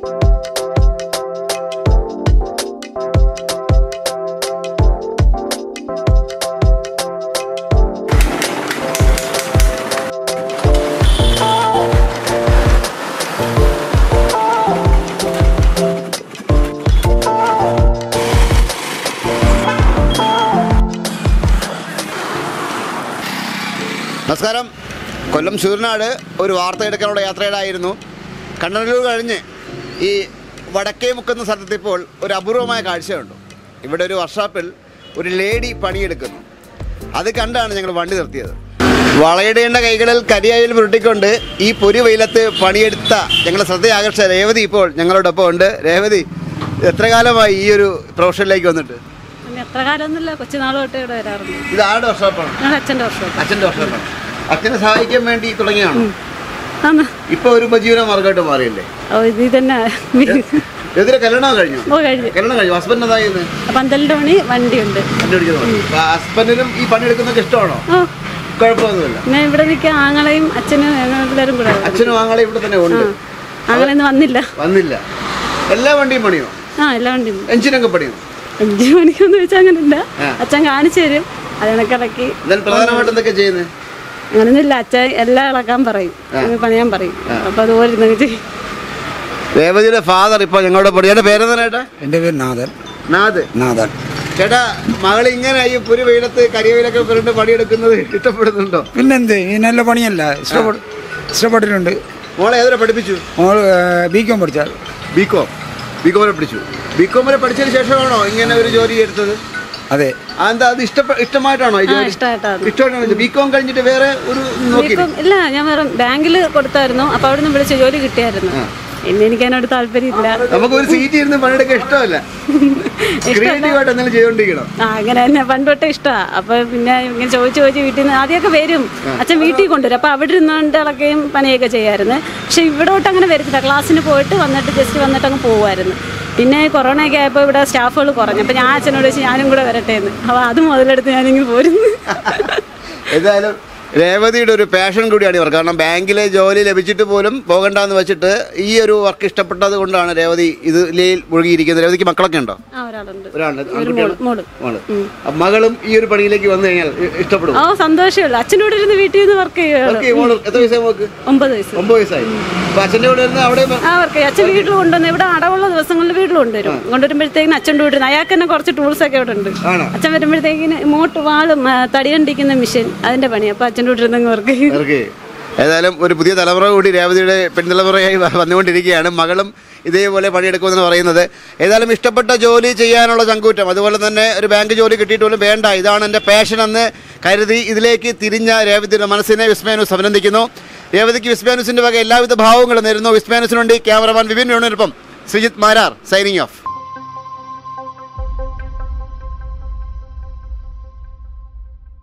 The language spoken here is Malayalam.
നമസ്കാരം കൊല്ലം ശൂരനാട് ഒരു വാർത്ത എടുക്കാനുള്ള യാത്രയിലായിരുന്നു കണ്ണനല്ലൂർ കഴിഞ്ഞ് ഈ വടക്കേ മുക്കുന്ന സ്ഥലത്ത് ഇപ്പോൾ ഒരു അപൂർവമായ കാഴ്ചയുണ്ട് ഇവിടെ ഒരു വർക്ക്ഷോപ്പിൽ ഒരു ലേഡി പണിയെടുക്കുന്നു അത് കണ്ടാണ് ഞങ്ങൾ വണ്ടി നിർത്തിയത് വളയിടേണ്ട കൈകളിൽ കരിയായിൽ പുരട്ടിക്കൊണ്ട് ഈ പൊരി വെയിലത്ത് പണിയെടുത്ത ഞങ്ങളുടെ ശ്രദ്ധ ആകർഷിച്ച രേവതി ഇപ്പോൾ ഞങ്ങളോടൊപ്പം ഉണ്ട് രേവതി എത്ര കാലമായി ഈ ഒരു പ്രൊഫഷനിലേക്ക് വന്നിട്ട് പിന്നെ എത്ര കാലമൊന്നുമില്ല കൊച്ചുനാൾ തൊട്ട് ഇവിടെ വരാറുണ്ട് ഇത് ആരുടെ വർക്ക്ഷോപ്പാണ് ഞങ്ങളുടെ അച്ഛൻ്റെ വർഷം അച്ഛൻ്റെ വർക്ക്ഷോപ്പാണ് അച്ഛനെ സഹായിക്കാൻ വേണ്ടി തുടങ്ങിയാണോ ആന്ന് ഇപ്പൊ ഒരു ഉപജീവന മാർഗമായിട്ട് മാറിയല്ലേ ഓ ഇത് തന്നെ എതിരെ കല്യാണം കഴിഞ്ഞു ഓ കഴിഞ്ഞു കല്യാണം കഴിഞ്ഞു ഹസ്ബൻഡ് എന്തായിരുന്നു പന്ത്രണ്ട് മണി വണ്ടിയുണ്ട് ഹസ്ബൻഡിനും ഈ പണിയെടുക്കുന്നൊക്കെ ഇഷ്ടമാണോ ഓ കുഴപ്പമൊന്നുമില്ല പിന്നെ ഇവിടെ നിൽക്കാൻ ആങ്ങളെയും അച്ഛനും ഞങ്ങളെല്ലാവരും കൂടെ വരും. അച്ഛനും ആങ്ങളെ ഇവിടെ തന്നെ ഉണ്ട് ആങ്ങളെന്ന് വന്നില്ല വന്നില്ല എല്ലാ വണ്ടിയും പണിയോ ആ എല്ലാ വണ്ടിയും എഞ്ചിനൊക്കെ പണിയോ അഞ്ചു മണിക്കൊന്നും വെച്ചാൽ അങ്ങനെ ഇല്ല ആ. അച്ഛൻ കാണിച്ചു തരും അതിനൊക്കെ ഇളക്കി എന്നാലും പ്രധാനമായിട്ട് എന്തൊക്കെ ചെയ്യുന്നത് അങ്ങനെയൊന്നുമില്ല അച്ഛൻ എല്ലാം ഇളക്കാൻ പറയും അങ്ങനെ പണിയാൻ പറയും അപ്പൊ അതുപോലെ ഇരുന്നങ്ങ് ചെയ്യും രേവതിയുടെ ഫാദർ ഇപ്പൊ ഞങ്ങളുടെ പൊടിയുടെ പേരെന്താ എൻ്റെ പേര് നാഥൻ നാദ് നാഥൻ ചേട്ടാ മകൾ ഇങ്ങനെ ഈ പുരി വെയിലത്ത് കരിവേലൊക്കെ പുരണ്ട് പണിയെടുക്കുന്നത് ഇഷ്ടപ്പെടുന്നുണ്ടോ പിന്നെന്ത് ഈ നല്ല പണിയല്ല ഇഷ്ടപ്പെട്ടു ഇഷ്ടപ്പെട്ടിട്ടുണ്ട് മോളെ ഏതൊരു പഠിപ്പിച്ചു മോൾ ബി കോം പഠിച്ചാൽ ബികോം ബികോം വരെ പഠിച്ചു ബികോം വരെ പഠിച്ചതിന് ശേഷമാണോ ഇങ്ങനെ ഒരു ജോലി എടുത്തത് അതെ അതെന്താ അത് ഇഷ്ടപ്പെ ഇഷ്ടമായിട്ടാണോ ഈ ആ ജോലി ഇഷ്ടമായിട്ടാണ് ഇഷ്ടമായിട്ടാണോ ബികോം കഴിഞ്ഞിട്ട് വേറെ ഒരു നോക്കി ഇപ്പം ഇല്ല ഞാൻ വേറെ ബാങ്കിൽ കൊടുത്തായിരുന്നു അപ്പൊ അവിടെ നിന്ന് വിളിച്ച് ജോലി കിട്ടിയായിരുന്നു പിന്നെ എനിക്ക് അതിനോട് താല്പര്യമില്ല നമുക്ക് ഒരു സീറ്റ് ഇരുന്ന് പണിയെടുക്കാൻ ഇഷ്ടമല്ല ക്രിയേറ്റീവ് ആയിട്ട് എന്തെങ്കിലും ചെയ്തോണ്ടിരിക്കണം ആ അങ്ങനെ തന്നെ പണ്ട് തൊട്ടേ ഇഷ്ടമാണ് അപ്പൊ പിന്നെ ഇങ്ങനെ ചോദിച്ച് ചോദിച്ച് വീട്ടിൽ നിന്ന് ആദ്യമൊക്കെ വരും അച്ഛൻ വീട്ടിൽ കൊണ്ടുവരും അപ്പൊ അവിടെ ഇരുന്നുകൊണ്ട് ഇളക്കുകയും പണിയൊക്കെ ചെയ്യായിരുന്നു പക്ഷെ ഇവിടോട്ട് അങ്ങനെ വരത്തില്ല ക്ലാസ്സിന് പോയിട്ട് വന്നിട്ട് ജസ്റ്റ് വന്നിട്ട് അങ്ങ് പോകുമായിരുന്നു പിന്നെ കൊറോണയൊക്കെ ആയപ്പോൾ ഇവിടെ സ്റ്റാഫുകൾ കുറഞ്ഞു അപ്പൊ ഞാൻ അച്ഛനോട് വെച്ച് ഞാനും കൂടെ വരട്ടെ എന്ന് അപ്പൊ അത് മുതലെടുത്ത് ഞാനിങ്ങനെ പോരുന്നു ഏതായാലും രേവതിയുടെ ഒരു പാഷൻ കൂടിയാണ് ഇവർ കാരണം ബാങ്കിലെ ജോലി ലഭിച്ചിട്ട് പോലും പോകണ്ടെന്ന് വെച്ചിട്ട് ഈ ഒരു വർക്ക് ഇഷ്ടപ്പെട്ടത് കൊണ്ടാണ് രേവതി ഇതിൽ മുഴുകിയിരിക്കുന്നത് രേവതിക്ക് മക്കളൊക്കെ ഉണ്ടോ ആ ഒരാളുണ്ട് ഒരാളുണ്ട് ഒരു ആൺകുട്ടികൾ മോള് മോള് മോള് അപ്പൊ മകളും ഈ ഒരു പണിയിലേക്ക് വന്നു കഴിഞ്ഞാൽ ഇ- ഇഷ്ടപ്പെടും ഓ സന്തോഷമുള്ളൂ അച്ഛൻ്റെ കൂടെ ഇരുന്ന് വീട്ടിൽ നിന്ന് വർക്ക് ചെയ്യുകയാണ് ഓക്കെ മോള് എത്ര വയസ്സായി മോക്ക് ഒമ്പത് വയസ്സ് ഒമ്പത് വയസ്സായി അപ്പൊ അച്ഛൻ്റെ കൂടെ ഇരുന്ന് അവിടെ ആ വർക്ക് ചെയ്യും അച്ഛൻ വീട്ടിൽ കൊണ്ടുവന്ന് ഇവിടെ അടവുള്ള ദിവസങ്ങളിൽ വീട്ടിൽ കൊണ്ടുവരും കൊണ്ടുവരുമ്പോഴത്തേക്കിന് അച്ഛൻ്റെ വീട്ടിൽ അയാൾക്ക് തന്നെ കുറച്ച് ടൂൾസ് ഒക്കെ ഇവിടെ ഉണ്ട് ആണോ അച്ഛൻ വരുമ്പോഴത്തേക്കിന് മോട്ട് വാളും ആ, തടികണ്ടിക്കുന്ന മെഷീൻ അതിന്റെ പണി അപ്പൊ അച്ഛൻ്റെ വീട്ടിൽ നിന്ന് വർക്ക് ചെയ്യും ഓക്കെ ഏതായാലും ഒരു പുതിയ തലമുറ കൂടി രേവതിയുടെ പെൺതലമുറയായി വ- വന്നുകൊണ്ടിരിക്കുകയാണ് മകളും ഇതേപോലെ പണിയെടുക്കുമെന്ന് പറയുന്നത് ഏതായാലും ഇഷ്ടപ്പെട്ട ജോലി ചെയ്യാനുള്ള ചങ്കൂറ്റം അതുപോലെ തന്നെ ഒരു ബാങ്ക് ജോലി കിട്ടിയിട്ട് പോലും വേണ്ട ഇതാണ് എൻ്റെ പാഷൻ എന്ന് കരുതി ഇതിലേക്ക് തിരിഞ്ഞ രേവതിയുടെ മനസ്സിനെ വിസ്മയാനുസ് അഭിനന്ദിക്കുന്നു രേവതിക്ക് വിസ്മയാനുസിൻ്റെ വക എല്ലാവിധ ഭാവങ്ങളും നേരുന്നു വിസ്മയാനുസിനുണ്ട് ക്യാമറമാൻ വിപിൻ വേണുവിനൊപ്പം ശ്രീജിത്ത് മാരാർ സൈനിങ് ഓഫ്